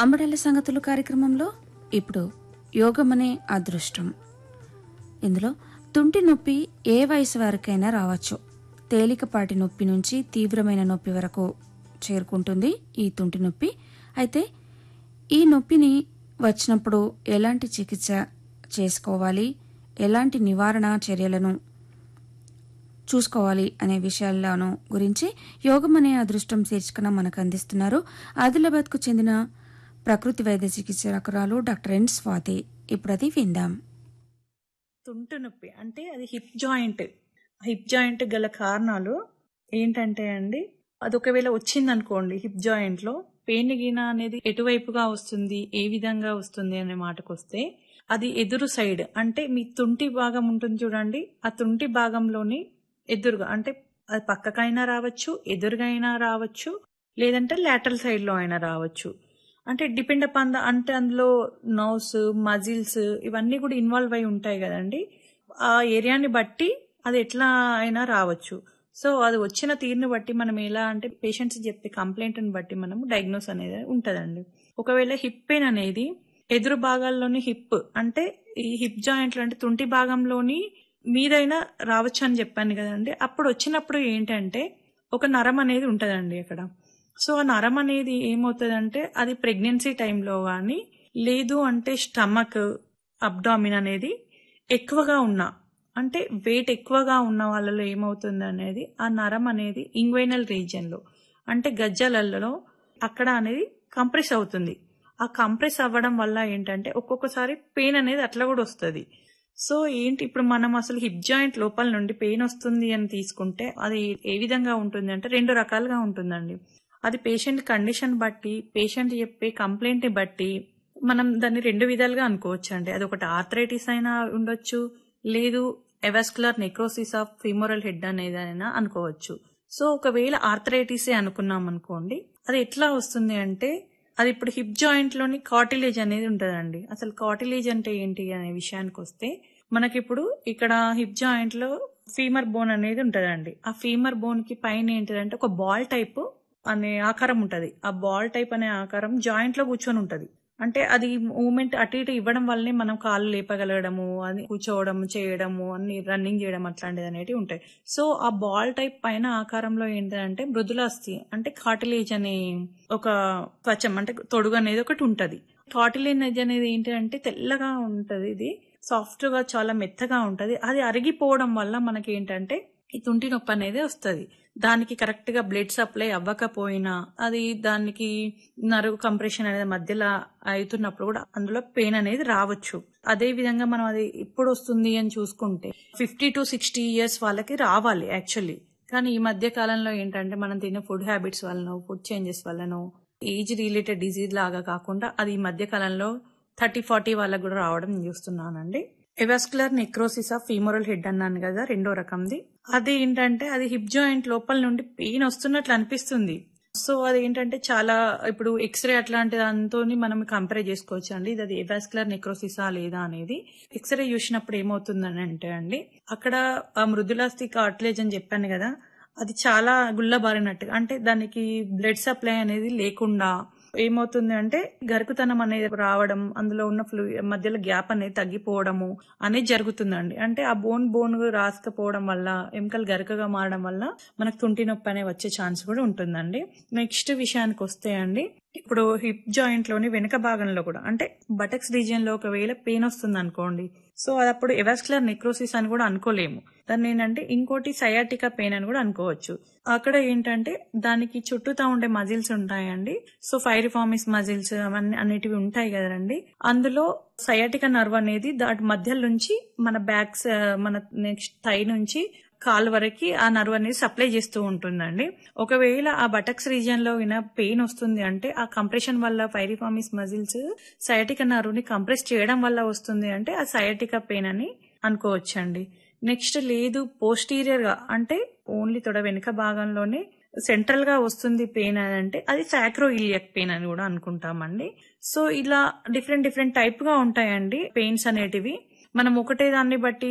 అమ్మడల సంగతులు కార్యక్రమంలో ఇప్పుడు యోగమనే అదృష్టం ఇందులో తుంటి నొప్పి ఏ వయసు వారికైనా రావచ్చు తేలికపాటి నొప్పి నుంచి తీవ్రమైన నొప్పి వరకు చేరుకుంటుంది ఈ తుంటి నొప్పి అయితే ఈ నొప్పిని వచ్చినప్పుడు ఎలాంటి చికిత్స చేసుకోవాలి ఎలాంటి నివారణ చర్యలను చూసుకోవాలి అనే విషయాలను గురించి యోగం అనే అదృష్టం శీర్షికన మనకు అందిస్తున్నారు ఆదిలాబాద్కు చెందిన ప్రకృతి వైద్య చికిత్సకురాలు డాక్టర్ ఎన్ స్వాతి ఇప్పుడు అది విందాం తుంటు నొప్పి అంటే అది హిప్ జాయింట్ హిప్ జాయింట్ గల కారణాలు ఏంటంటే అండి అది ఒకవేళ వచ్చింది అనుకోండి హిప్ జాయింట్ లో పెయిన్ గిన అనేది ఎటువైపుగా వస్తుంది ఏ విధంగా వస్తుంది అనే మాటకు వస్తే అది ఎదురు సైడ్ అంటే మీ తుంటి భాగం ఉంటుంది చూడండి ఆ తుంటి భాగంలోని ఎదురుగా అంటే అది పక్కకైనా రావచ్చు ఎదురుగా అయినా రావచ్చు లేదంటే లాటరల్ సైడ్ లో అయినా రావచ్చు అంటే డిపెండ్ అపాన్ ద అంటే అందులో నర్వ్స్ మజిల్స్ ఇవన్నీ కూడా ఇన్వాల్వ్ అయి ఉంటాయి కదండి ఆ ఏరియాని బట్టి అది ఎట్లా అయినా రావచ్చు సో అది వచ్చిన తీరుని బట్టి మనం ఎలా అంటే పేషెంట్స్ చెప్పే కంప్లైంట్ని బట్టి మనం డయాగ్నోస్ అనేది ఉంటుందండి ఒకవేళ హిప్ పెయిన్ అనేది ఎదురు భాగాల్లోని హిప్ అంటే ఈ హిప్ జాయింట్లో అంటే తుంటి భాగంలోని మీదైనా రావచ్చు అని చెప్పాను కదండి అప్పుడు వచ్చినప్పుడు ఏంటంటే ఒక నరం అనేది ఉంటుందండి అక్కడ సో ఆ నరం అనేది ఏమవుతుందంటే అది ప్రెగ్నెన్సీ టైంలో కానీ లేదు అంటే స్టమక్ అబ్డామిన్ అనేది ఎక్కువగా ఉన్న అంటే వెయిట్ ఎక్కువగా ఉన్న వాళ్ళలో ఏమవుతుంది అనేది ఆ నరం అనేది ఇంగ్వైనల్ రీజియన్లో అంటే గజ్జలలో అక్కడ అనేది కంప్రెస్ అవుతుంది ఆ కంప్రెస్ అవ్వడం వల్ల ఏంటంటే ఒక్కొక్కసారి పెయిన్ అనేది అట్లా కూడా వస్తుంది సో ఏంటి ఇప్పుడు మనం అసలు హిప్ జాయింట్ లోపల నుండి పెయిన్ వస్తుంది అని తీసుకుంటే అది ఏ విధంగా ఉంటుంది అంటే రెండు రకాలుగా ఉంటుందండి అది పేషెంట్ కండిషన్ బట్టి పేషెంట్ చెప్పే కంప్లైంట్ ని బట్టి మనం దాన్ని రెండు విధాలుగా అనుకోవచ్చు అండి అది ఒకటి ఆర్థరైటిస్ అయినా ఉండొచ్చు లేదు avascular necrosis of femoral head అనేది అయినా అనుకోవచ్చు సో ఒకవేళ ఆర్థరైటిసే అనుకున్నాం అనుకోండి అది ఎట్లా వస్తుంది అంటే అది ఇప్పుడు హిప్ జాయింట్ లోని కార్టిలేజ్ అనేది ఉంటుందండి అసలు కార్టిలేజ్ అంటే ఏంటి అనే విషయానికి వస్తే మనకిప్పుడు ఇక్కడ హిప్ జాయింట్ లో ఫీమర్ బోన్ అనేది ఉంటదండి ఆ ఫీమర్ బోన్ కి పైన ఏంటిదంటే ఒక బాల్ టైప్ అనే ఆకారం ఉంటది ఆ బాల్ టైప్ అనే ఆకారం జాయింట్ లో కూర్చొని ఉంటది అంటే అది మూమెంట్ అటు ఇటు ఇవ్వడం వల్లనే మనం కాళ్ళు లేపగలగడము అది కూర్చోవడం చేయడము అన్ని రన్నింగ్ చేయడం అట్లాంటిది అనేవి ఉంటాయి సో ఆ బాల్ టైప్ పైన ఆకారంలో ఏంటంటే మృదులాస్థి అంటే కార్టిలేజ్ అనే ఒక త్వచం అంటే తొడుగు అనేది ఒకటి ఉంటది కార్టిలేజ్ అనేది ఏంటంటే తెల్లగా ఉంటది ఇది సాఫ్ట్ గా చాలా మెత్తగా ఉంటది అది అరిగిపోవడం వల్ల మనకి ఏంటంటే ఈ తుంటి నొప్పి అనేది వస్తుంది దానికి కరెక్ట్ గా బ్లడ్ సప్లై అవ్వకపోయినా అది దానికి నరుగు కంప్రెషన్ అనేది మధ్యలో అవుతున్నప్పుడు కూడా అందులో పెయిన్ అనేది రావచ్చు అదే విధంగా మనం అది ఎప్పుడు వస్తుంది అని చూసుకుంటే ఫిఫ్టీ టు సిక్స్టీ ఇయర్స్ వాళ్ళకి రావాలి యాక్చువల్లీ కానీ ఈ మధ్య కాలంలో ఏంటంటే మనం తినే ఫుడ్ హ్యాబిట్స్ వలన ఫుడ్ చేంజెస్ వలన ఏజ్ రిలేటెడ్ డిజీజ్ లాగా కాకుండా అది ఈ మధ్య కాలంలో థర్టీ ఫార్టీ వాళ్ళకి కూడా రావడం చూస్తున్నానండి avascular necrosis of femoral head అన్నాను కదా రెండో రకంది అది ఏంటంటే అది హిప్ జాయింట్ లోపల నుండి పెయిన్ వస్తున్నట్లు అనిపిస్తుంది సో అది ఏంటంటే చాలా ఇప్పుడు ఎక్స్రే అట్లాంటి దాంతో మనం కంపేర్ చేసుకోవచ్చు అండి ఇది అది ఎవాస్కులర్ నెక్రోసిసా లేదా అనేది ఎక్స్రే చూసినప్పుడు ఏమవుతుందని అంటే అండి అక్కడ ఆ మృదులాస్థి కార్టిలేజ్ అని చెప్పాను కదా అది చాలా గుల్లబారినట్టుగా అంటే దానికి బ్లడ్ సప్లై అనేది లేకుండా ఏమవుతుంది అంటే గరుకుతనం అనేది రావడం అందులో ఉన్న ఫ్లూ మధ్యలో గ్యాప్ అనేది తగ్గిపోవడము అనేది జరుగుతుందండి అంటే ఆ బోన్ బోన్ రాసుకపోవడం వల్ల ఎముకలు గరకగా మారడం వల్ల మనకు తుంటి నొప్పి అనే వచ్చే ఛాన్స్ కూడా ఉంటుందండి నెక్స్ట్ విషయానికి వస్తే అండి ఇప్పుడు హిప్ జాయింట్ లోని వెనుక భాగంలో కూడా అంటే బటక్స్ రీజియన్ లో ఒకవేళ పెయిన్ వస్తుంది అనుకోండి సో అది అప్పుడు ఎవాస్కులర్ నెక్రోసిస్ అని కూడా అనుకోలేము దాన్ని ఏంటంటే ఇంకోటి సయాటికా పెయిన్ అని కూడా అనుకోవచ్చు అక్కడ ఏంటంటే దానికి చుట్టూతా ఉండే మజిల్స్ ఉంటాయండి సో ఫైరిఫామిస్ మజిల్స్ అవన్నీ అన్నిటివి ఉంటాయి కదండి అందులో సయాటికా నర్వ్ అనేది దాటి మధ్య నుంచి మన బ్యాక్స్ మన నెక్స్ట్ థై నుంచి కాలు వరకు ఆ నర్వ్ అనేది సప్లై చేస్తూ ఉంటుందండి ఒకవేళ ఆ బటక్స్ రీజియన్ లో విన పెయిన్ వస్తుంది అంటే ఆ కంప్రెషన్ వల్ల ఫైరిఫామిస్ మజిల్స్ సయాటికా నర్వ్ ని కంప్రెస్ చేయడం వల్ల వస్తుంది అంటే ఆ సయాటికా పెయిన్ అని అనుకోవచ్చండి నెక్స్ట్ లేదు పోస్టీరియర్ గా అంటే ఓన్లీ తొడ వెనుక భాగంలోనే సెంట్రల్ గా వస్తుంది పెయిన్ అని అంటే అది సాక్రో ఇలియక్ పెయిన్ అని కూడా అనుకుంటామండి సో ఇలా డిఫరెంట్ డిఫరెంట్ టైప్ గా ఉంటాయండి పెయిన్స్ అనేటివి మనం ఒకటే దాన్ని బట్టి